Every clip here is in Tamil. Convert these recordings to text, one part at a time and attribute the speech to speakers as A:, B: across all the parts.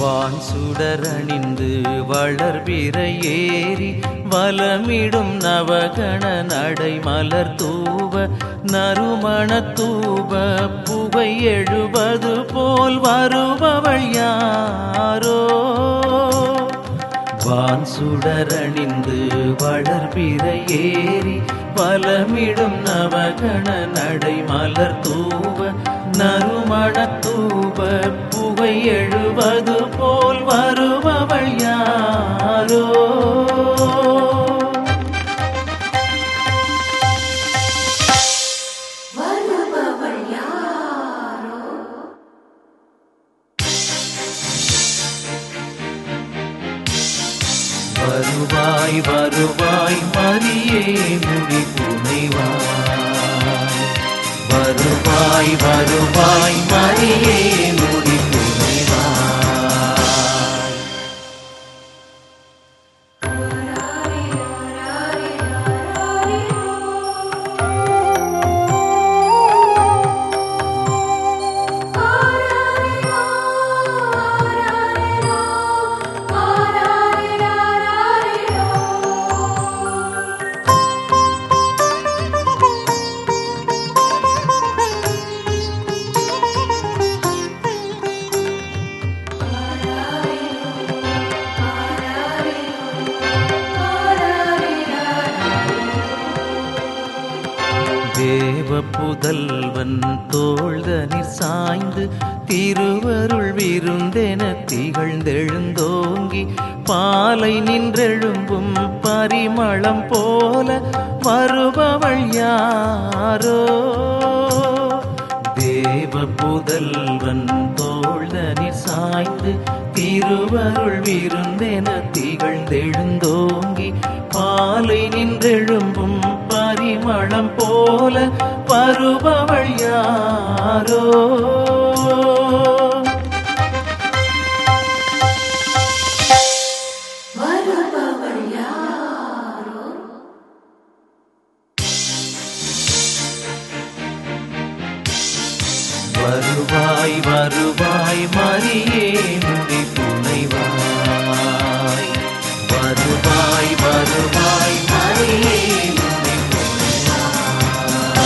A: வான் சுடரணிந்து வளர்பிற ஏறி வலமிடும் நவகண நடை மலர் தூவ நறுமண தூவ புகை எழுவது போல் வருபவள் யாரோ வான் சுடரணிந்து வளர்பிற ஏறி வலமிடும் நவகண நடை மலர் தூவ நறுமண தூவ புகை எழுவது போல் வருபவள் யாரோ
B: வருபவள் யாரோ
A: வருவாய் வருவாய் மரியே முடி புனைவாய் வருவாய் வருவாய் மரியே முடி புனைவாய் தேவ புதல்வன் தோள்தனிற் சாய்ந்து திருவருள் விருந்தென திகழ்ந்தெழுந்தோங்கி பாலை நின்றெழும்பும் பரிமளம் போல வருபவள் யாரோ தேவ புதல்வன் தோள்தனிற் சாய்ந்து திருவருள் விருந்தென திகழ்ந்தெழுந்தோங்கி பாலை நின்றெழும்பும் பரிமளம் போல வருபவள் யாரோ
B: வருபவள் யாரோ
A: வருவாய் வருவாய் மரியே முடி புனைவாய் வருவாய் வருவாய் மரியே முடி புனைவாய்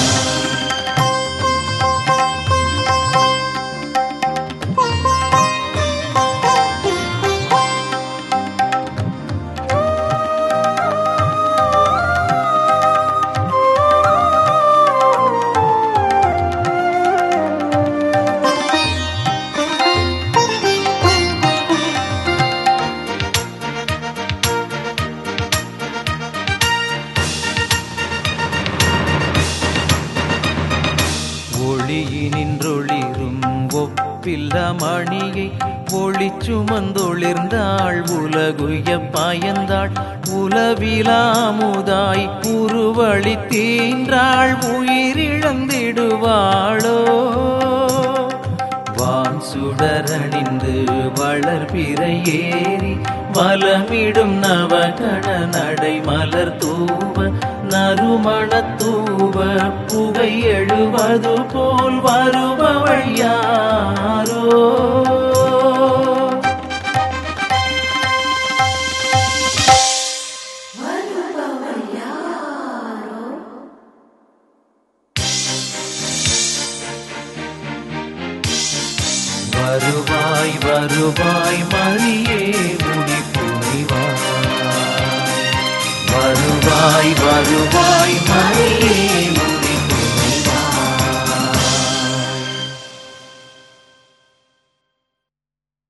A: ஒளியினின்றொளிரும் ஒப்பில்ல மணியை ஒளி சுமந்தொளிர்ந்தாள் உலகுய பயந்தாள் உலவிலாமுதாய் உருவழி தீன்றாள் உயிரிழந்திடுவாளோ வான் சுடரணிந்து வளர்பிற ஏறி வலமிடும் நவகண நடை மலர் தூவ நறுமண தூவ புகை எழுவது போல் வருபவள் யாரோ
B: வருபவள் யாரோ
A: வருவாய் வருவாய் மரியே முடி புரிவாய் வருவாய் வருவாய் மரியே